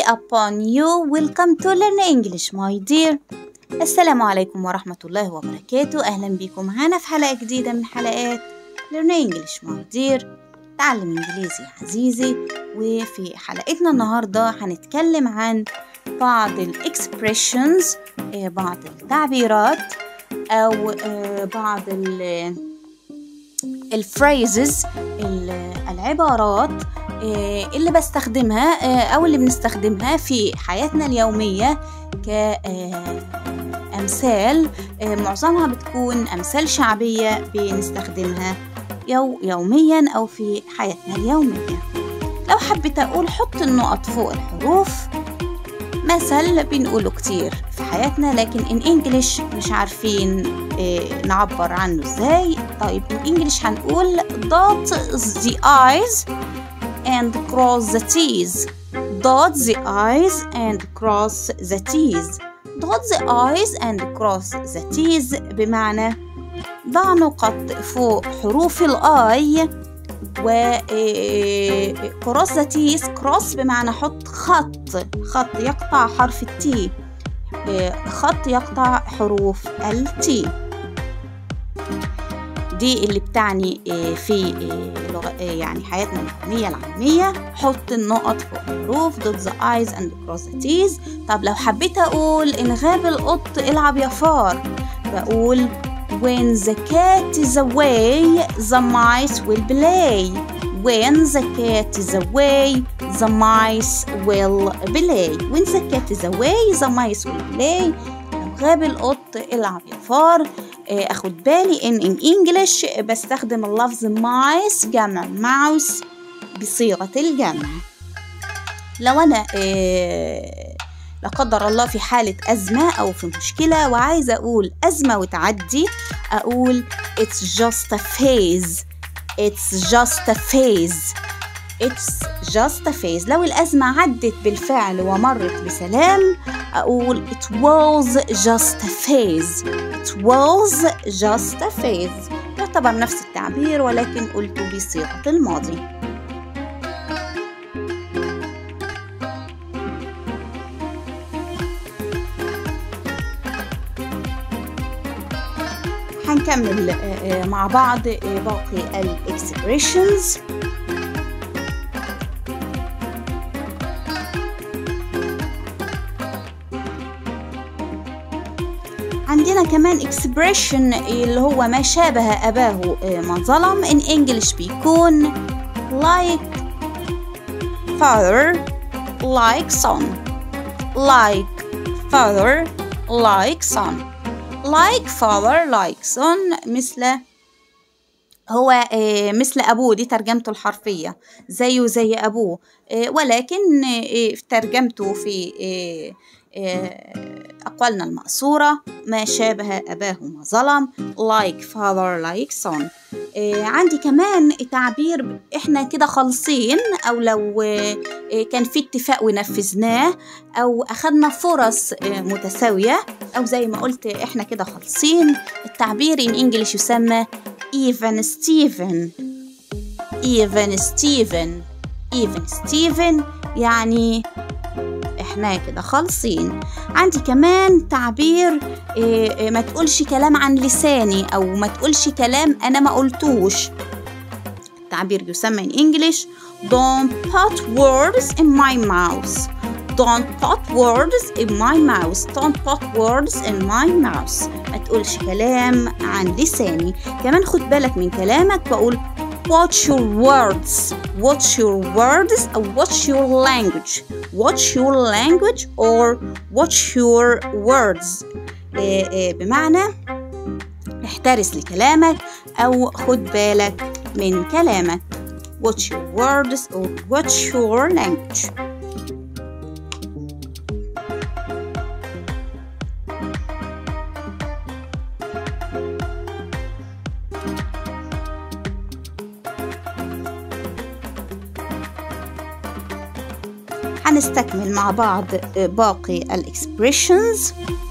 upon you welcome to learn English my dear السلام عليكم ورحمة الله وبركاته أهلا بكم معانا في حلقة جديدة من حلقات learn English my dear تعلم إنجليزي يا عزيزي وفي حلقتنا النهاردة هنتكلم عن بعض الإكسبريشنز بعض التعبيرات أو آه، بعض ال الفريزز العبارات آه، اللي بستخدمها آه، أو اللي بنستخدمها في حياتنا اليومية كأمثال معظمها بتكون أمثال شعبية بنستخدمها يو يوميا أو في حياتنا اليومية لو حبيت أقول حط النقط فوق الحروف مثل بنقوله كتير في حياتنا لكن in English مش عارفين إيه نعبر عنه ازاي طيب in English هنقول dot the eyes and cross the t's dot the eyes and cross the t's dot the eyes and cross the t's بمعنى ضع نقط فوق حروف الاي و كروس ذا تيز كروس بمعنى حط خط خط يقطع حرف التي خط يقطع حروف التي دي اللي بتعني في يعني حياتنا اليومية العامية حط النقط فوق الحروف ضد the eyes and cross the t's طب لو حبيت أقول إن غاب القط العب يا فار بقول When the cat is away, the mice will play. When the cat is away, the mice will play. When the cat is away, the mice will play. لو غاب القط العب يا فار اخد بالي ان in English بستخدم اللفظ mice جمع mouse بصيغة الجمع لو انا لا قدر الله في حالة أزمة أو في مشكلة وعايزة أقول أزمة وتعدي أقول it's just a phase it's just a phase it's just a phase لو الأزمة عدت بالفعل ومرت بسلام أقول it was just a phase it was just a phase يعتبر نفس التعبير ولكن قلته بصيغة الماضي هنكمل مع بعض باقي الاكسبريشنز عندنا كمان اكسبريشن اللي هو ما شابه أباه من ظلم in English بيكون like father like son like father like son like father like son مثل هو مثل أبوه دي ترجمته الحرفية زيه زي أبوه ولكن ترجمته في أقوالنا المقصورة ما شابه أباه ما ظلم like father like son عندي كمان تعبير احنا كده خالصين او لو كان في اتفاق ونفذناه او اخدنا فرص متساوية او زي ما قلت احنا كده خالصين التعبير in English يسمى even Steven even Steven even Steven يعني احنا كده خالصين عندي كمان تعبير إيه ما تقولش كلام عن لساني او ما تقولش كلام انا ما قلتوش التعبير يسمى in English don't put words in my mouth don't put words in my mouth don't put words in my mouth ما تقولش كلام عن لساني كمان خد بالك من كلامك بقول watch your words watch your words or watch your language watch your language or watch your words إيه إيه بمعنى احترس لكلامك أو خد بالك من كلامك watch your words or watch your language هنستكمل مع بعض باقي الاكسبريشنز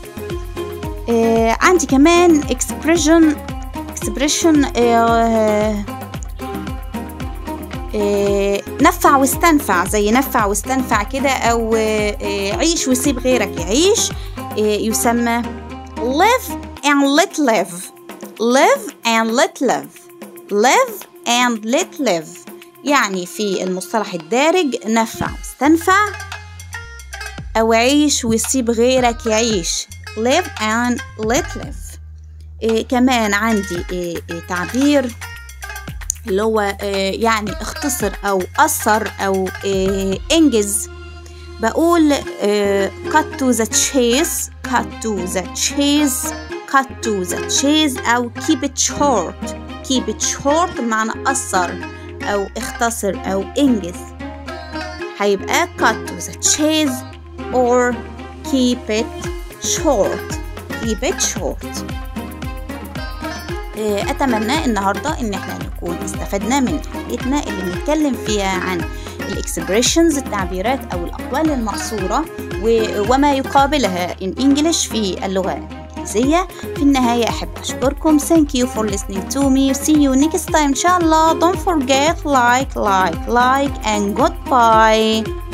عندي كمان اكسبريشن اكسبريشن نفع واستنفع زي نفع واستنفع كده أو عيش وسيب غيرك يعيش يسمى live and let live live and let live live and let live يعني في المصطلح الدارج نفع واستنفع أو عيش وسيب غيرك يعيش live and let live إيه كمان عندي إيه إيه تعبير اللي هو إيه يعني اختصر أو أثر أو إيه انجز بقول إيه cut to the chase cut to the chase cut to the chase أو keep it short keep it short بمعنى أثر أو اختصر أو انجز هيبقى cut to the chase or keep it short keep it short أتمنى النهاردة إن احنا نكون استفدنا من حلقتنا اللي بنتكلم فيها عن الاكسبريشنز التعبيرات أو الأقوال المقصورة وما يقابلها in English في اللغة الإنجليزية في النهاية أحب أشكركم thank you for listening to me see you next time إن شاء الله don't forget like like like and goodbye